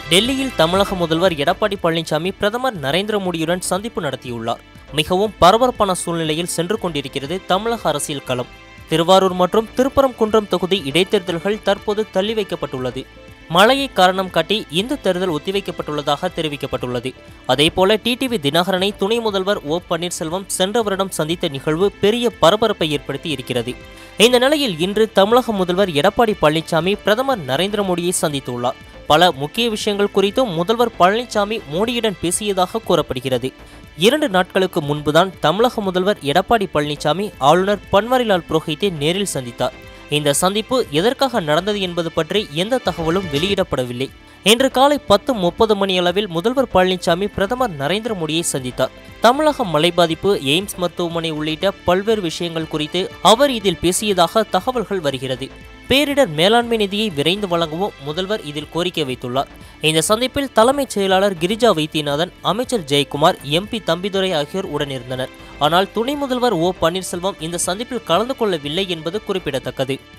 டெல்லியில் தமிழக முதல்வர் எடப்பாடி பழனிசாமி பிரதமர் நரேந்திர மோடியுடன் சந்திப்பு நடத்தியுள்ளார் மிகவும் பரபரப்பான சூழ்நிலையில் சென்று கொண்டிருக்கிறது தமிழக அரசியல் களம் திருவாரூர் மற்றும் திருப்பரங்குன்றம் தொகுதி இடைத்தேர்தல்கள் தற்போது தள்ளி வைக்கப்பட்டுள்ளது மழையை காரணம் காட்டி இந்த தேர்தல் ஒத்திவைக்கப்பட்டுள்ளதாக தெரிவிக்கப்பட்டுள்ளது அதேபோல டிடிவி தினகரனை துணை முதல்வர் ஓ பன்னீர்செல்வம் சென்ற வருடம் சந்தித்த நிகழ்வு பெரிய பரபரப்பை ஏற்படுத்தி இருக்கிறது இந்த நிலையில் இன்று தமிழக முதல்வர் எடப்பாடி பழனிசாமி பிரதமர் நரேந்திர மோடியை சந்தித்துள்ளார் பல முக்கிய விஷயங்கள் குறித்தும் முதல்வர் பழனிசாமி மோடியுடன் பேசியதாக கூறப்படுகிறது இரண்டு நாட்களுக்கு முன்புதான் தமிழக முதல்வர் எடப்பாடி பழனிசாமி ஆளுநர் பன்வாரிலால் புரோஹித்தை நேரில் சந்தித்தார் இந்த சந்திப்பு எதற்காக நடந்தது என்பது பற்றி எந்த தகவலும் வெளியிடப்படவில்லை இன்று காலை பத்து முப்பது மணியளவில் முதல்வர் பழனிசாமி பிரதமர் நரேந்திர மோடியை சந்தித்தார் தமிழக மழை பாதிப்பு எய்ம்ஸ் மருத்துவமனை உள்ளிட்ட பல்வேறு விஷயங்கள் குறித்து அவர் இதில் பேசியதாக தகவல்கள் வருகிறது பேரிடர் மேலாண்மை நிதியை விரைந்து வழங்கவும் முதல்வர் இதில் கோரிக்கை வைத்துள்ளார் இந்த சந்திப்பில் தலைமைச் செயலாளர் கிரிஜா வைத்தியநாதன் அமைச்சர் ஜெயக்குமார் எம்பி தம்பிதுரை ஆகியோர் உடனிருந்தனர் ஆனால் துணை முதல்வர் ஓ பன்னீர்செல்வம் இந்த சந்திப்பில் கலந்து கொள்ளவில்லை என்பது குறிப்பிடத்தக்கது